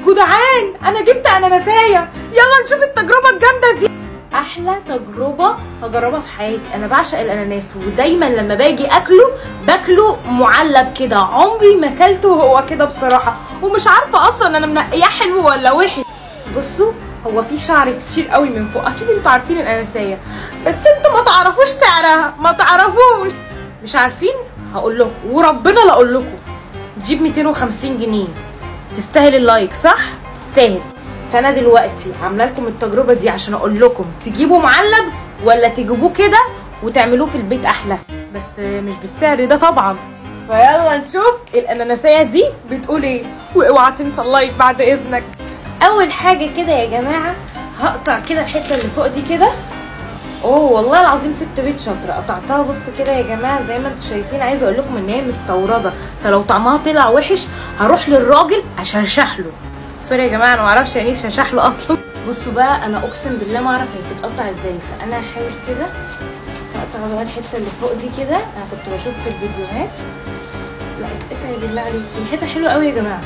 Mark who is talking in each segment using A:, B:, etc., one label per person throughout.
A: جدعان انا جبت اناناسايه يلا نشوف التجربه الجامده دي احلى تجربه هجربها في حياتي انا بعشق الاناناس ودايما لما باجي اكله باكله معلب كده عمري ما اكلته هو كده بصراحه ومش عارفه اصلا انا منقياه حلو ولا وحش بصوا هو في شعر كتير قوي من فوق اكيد انتوا عارفين الاناناسيه بس انتوا ما تعرفوش سعرها ما تعرفوش مش عارفين هقول لكم وربنا لا اقول لكم تجيب 250 جنيه تستاهل اللايك صح تستاهل فانا دلوقتي عامله لكم التجربه دي عشان اقول لكم تجيبوا معلب ولا تجيبوه كده وتعملوه في البيت احلى بس مش بالسعر ده طبعا فيلا نشوف الاناناسيه دي بتقول ايه واوعى تنسى اللايك بعد اذنك اول حاجه كده يا جماعه هقطع كده الحته اللي فوق دي كده اوه والله العظيم ست بيت شاطره قطعتها بص كده يا جماعه زي ما انتم شايفين عايزه اقول لكم ان هي مستورده فلو طعمها طلع وحش هروح للراجل عشان له سوري يا جماعه انا ما اعرفش يعني ايه شرشح له اصلا بصوا بقى انا اقسم بالله ما اعرف هي بتتقطع ازاي فانا هحاول كده اقطع بقى الحته اللي فوق دي كده انا كنت بشوف في الفيديوهات لا اتقطعي بالله عليكي الحته حلوه قوي يا جماعه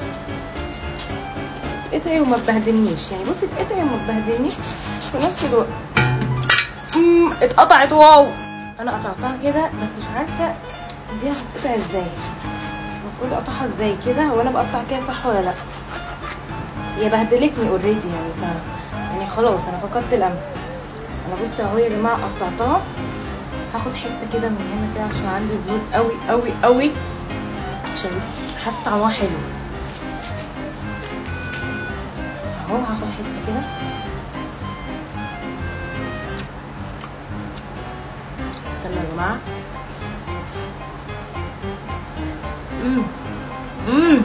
A: اتقطعي وما تبهدلنيش يعني بصي اتقطعي وما تبهدلنيش في نفس الوقت امم اتقطعت واو انا قطعتها كده بس مش عارفه دي هتتقطع ازاي المفروض اقطعها ازاي كده هو انا بقطع كده صح ولا لا هي بهدلتني اوريدي يعني ف يعني خلاص انا فقدت الامل انا بص اهو يا جماعه قطعتها هاخد حته كده من هنا كده عشان عندي بلود قوي قوي قوي عشان حاسه طعمها حلو اهو هاخد حته كده استنى يا جماعه امم امم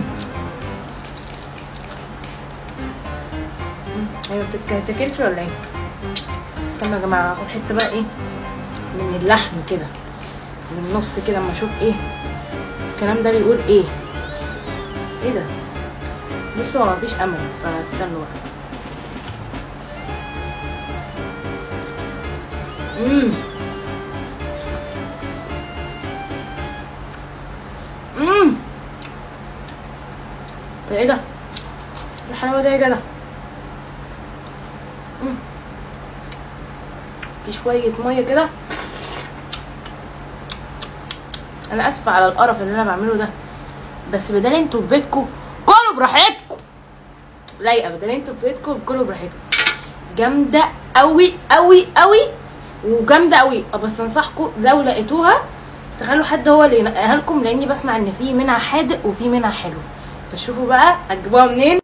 A: هي ما بتتاكلش ولا ايه استنى يا جماعه هاخد حته بقى ايه من اللحم كده من النص كده اما اشوف ايه الكلام ده بيقول ايه ايه ده بصوا هو مفيش امل فاستنوا بقى امم امم ده ايه ده الحلاوه ده يا جدع مم. في شويه ميه كده انا اسفه على القرف اللي انا بعمله ده بس بدل انتوا في بيتكم كلوا براحتكم لايقه بدل انتوا في بيتكم كلوا براحتكم جامده قوي قوي قوي وجامده قوي بس انصحكم لو لقيتوها تخلوا حد هو اللي ينقيها لكم لاني بسمع ان في منها حادق وفي منها حلو فشوفوا بقى هتجيبوها منين